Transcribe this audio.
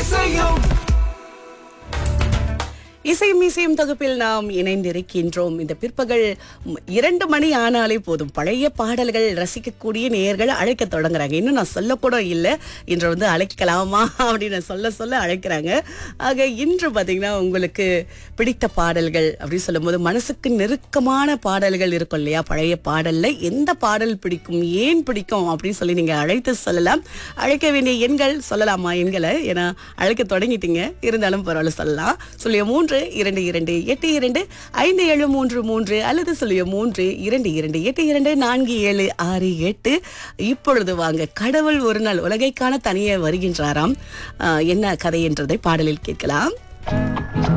இசையும் இசையும் இசையும் தொகுப்பில் நாம் இணைந்திருக்கின்றோம் இந்த பிற்பகல் ம், இரண்டு மணி ஆனாலே போதும் பழைய பாடல்கள் ரசிக்கக்கூடிய நேயர்கள் அழைக்க தொடங்குறாங்க இன்னும் நான் சொல்லக்கூட இல்லை இன்று வந்து அழைக்கலாமா அப்படின்னு சொல்ல சொல்ல அழைக்கிறாங்க ஆக இன்று பார்த்தீங்கன்னா உங்களுக்கு பிடித்த பாடல்கள் அப்படின்னு சொல்லும்போது மனசுக்கு நெருக்கமான பாடல்கள் இருக்கும் இல்லையா பழைய பாடல்ல எந்த பாடல் பிடிக்கும் ஏன் பிடிக்கும் அப்படின்னு சொல்லி நீங்க அழைத்து சொல்லலாம் அழைக்க வேண்டிய எண்கள் சொல்லலாமா எண்களை ஏன்னா அழைக்க தொடங்கிட்டீங்க இருந்தாலும் பரவாயில்ல சொல்லலாம் சொல்லிய மூன்று இரண்டு இரண்டு எட்டு இரண்டு ஐந்து ஏழு மூன்று மூன்று அல்லது சொல்லிய மூன்று இரண்டு இரண்டு எட்டு இரண்டு நான்கு ஏழு ஆறு எட்டு இப்பொழுது வாங்க கடவுள் ஒரு நாள் உலகை காண தனியே வருகின்றாராம் ஆஹ் என்ன கதை என்றதை பாடலில் கேட்கலாம்